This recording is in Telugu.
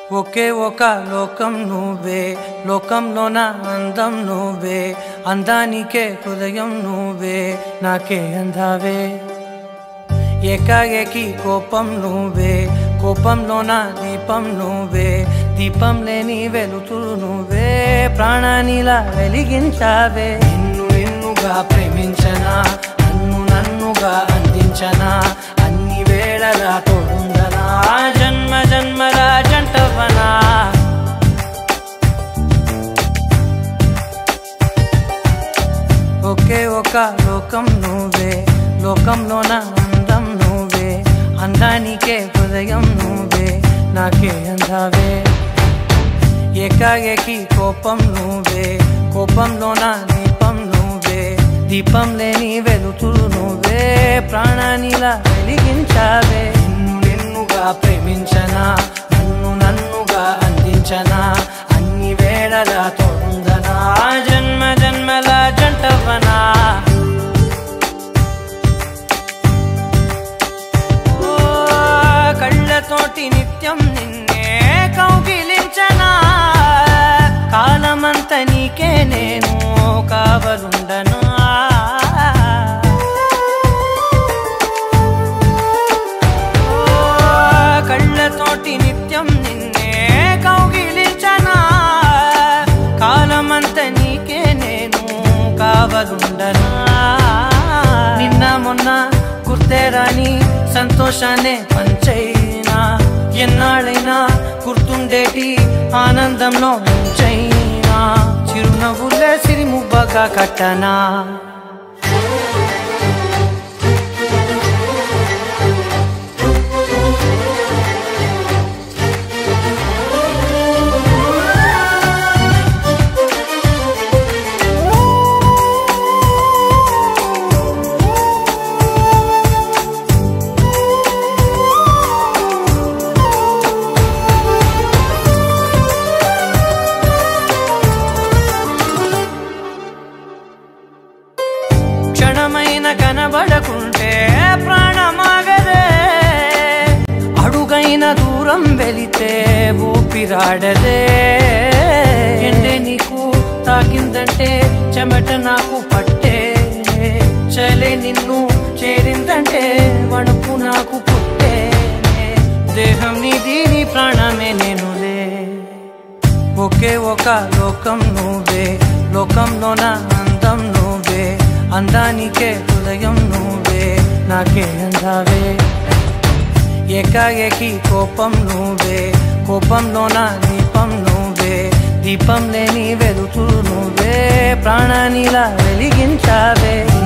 ఒకే ఒక లోకం నువ్వే లోకంలోన అందం నువ్వే అందానికే హృదయం నువ్వే నాకే అందావే ఏకాఏకి కోపం నువ్వే కోపంలోన దీపం నువ్వే దీపం లేని వెలుతురు నువ్వే ప్రాణానిలా వెలిగించావే నిన్ను నిన్నుగా ప్రేమించనా నన్ను నన్నుగా అందించనా అన్ని వేళలా తోడుందనా జన్మ జన్మల జంటవనా ఒకే ఒక లోకం నువ్వే లోకంలోన అందం నువ్వే అందానికే హృదయం నువ్వే నాకే అందావే ఏకాఏకి కోపం నువ్వే కోపంలోన దీపం నువ్వే దీపం లేని వెలుతురు నువ్వే ప్రాణానిలా వెలిగించావే నిన్ను నిన్నుగా ప్రేమించనా నన్ను నన్నుగా అందించనా అన్ని వేళలా తోడుందనా జన్మ జన్మల జంటవనా ఓ కళ్ళతోటి నిత్యం నిన్నే కౌగిలించనా కాలమంత నీకే నేను కావలుండనా ఓ కళ్ళతోటి నిత్యం నిన్నే కౌగిలించనా కాలమంత నీకే నేను కావలుండనా నిన్న మొన్న గుర్తేరాని సంతోషాన్ని పంచైనా ఎన్నాళ్ళైనా గుర్తుండేటి ఆనందంలో ఉంచైనా చిరునవ్వులే సిరిముబ్బగా కట్టనా క్షణమైన కనబడకుంటే ప్రాణమాగదే అడుగైన దూరం వెళితే ఊపిరాడదే ఎండే నీకు తాకిందంటే చెమట నాకు పట్టే చలే నిన్ను చేరిందంటే వణుకు నాకు పుట్టే దేహం నీది నీ ప్రాణమే నేనులే ఒకే ఒక లోకం నువ్వే లోకంలోన అందం నువ్వే అందానికే హృదయం నువ్వే నాకే అందావే ఏకాఏకి కోపం నువ్వే కోపంలోన దీపం నువ్వే దీపం లేని వెలుతురు నువ్వే ప్రాణానిలా వెలిగించావే